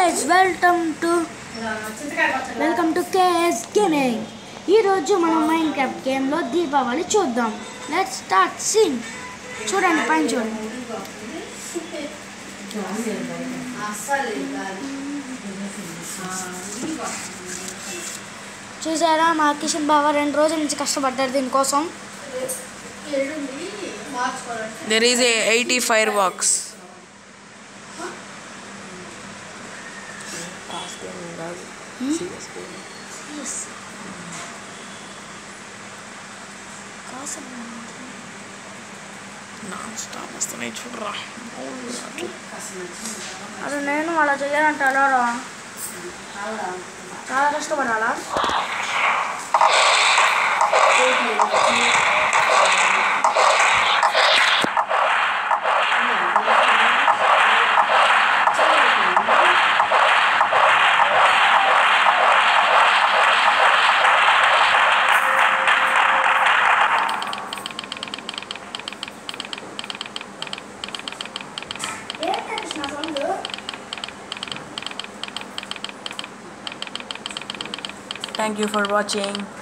Guys welcome to welcome to KS gaming ఈరోజు మనం mind craft గేమ్లో దీపావళి చూద్దాం లెట్స్ స్టార్ట్ సీన్ చూడండి పైన చూడండి చూసారా మా కిషన్ బావ రెండు రోజుల నుంచి కష్టపడ్డారు దీనికోసం There is a 80 fireworks. Non-stop వస్తున్నాయి చూడరా అది నేను అలా చేయాలంటే అలా చాలా కష్టపడాలా థ్యాంక్ యూ ఫర్ వాచింగ్